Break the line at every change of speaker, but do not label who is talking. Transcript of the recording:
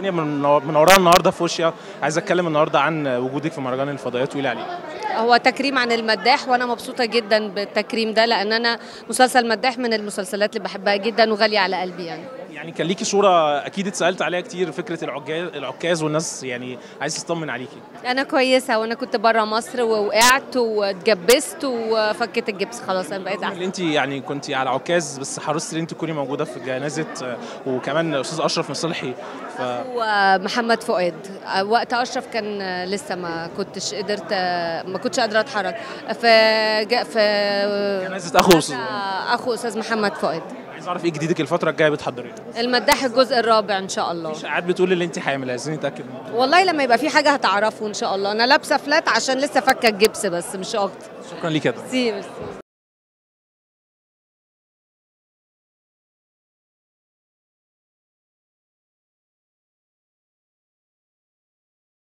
الدنيا من من ورانا النهارده في فوشيا عايز اتكلم النهارده عن وجودك في مهرجان الفضائيات وقولي عليه
هو تكريم عن المداح وانا مبسوطه جدا بالتكريم ده لان انا مسلسل مداح من المسلسلات اللي بحبها جدا وغاليه على قلبي يعني
يعني كان ليكي صوره اكيد اتسالت عليها كتير فكره العكاز العكاز والناس يعني عايز تطمن عليكي
انا كويسه وانا كنت بره مصر ووقعت واتجبست وفكيت الجبس خلاص انا بقيت احسن
اللي انت يعني كنت على عكاز بس حرصتي ان انت تكوني موجوده في جنازه آه، وكمان استاذ اشرف مصلحي ف
ومحمد فؤاد وقت اشرف كان لسه ما كنتش قدرت ما كنتش قادره اتحرك في جا- في
جنازه اخو استاذ
اخو استاذ محمد فؤاد
عايز اعرف ايه جديدك الفتره الجايه بتحضري
المداح الجزء الرابع ان شاء الله
اشاعات بتقول اللي انت حامل عايزين نتاكد من الموضوع.
والله لما يبقى في حاجه هتعرفوا ان شاء الله انا لابسه فلات عشان لسه فكه الجبس بس مش اكتر
شكرا ليك يا دكتور.
ميرسي ميرسي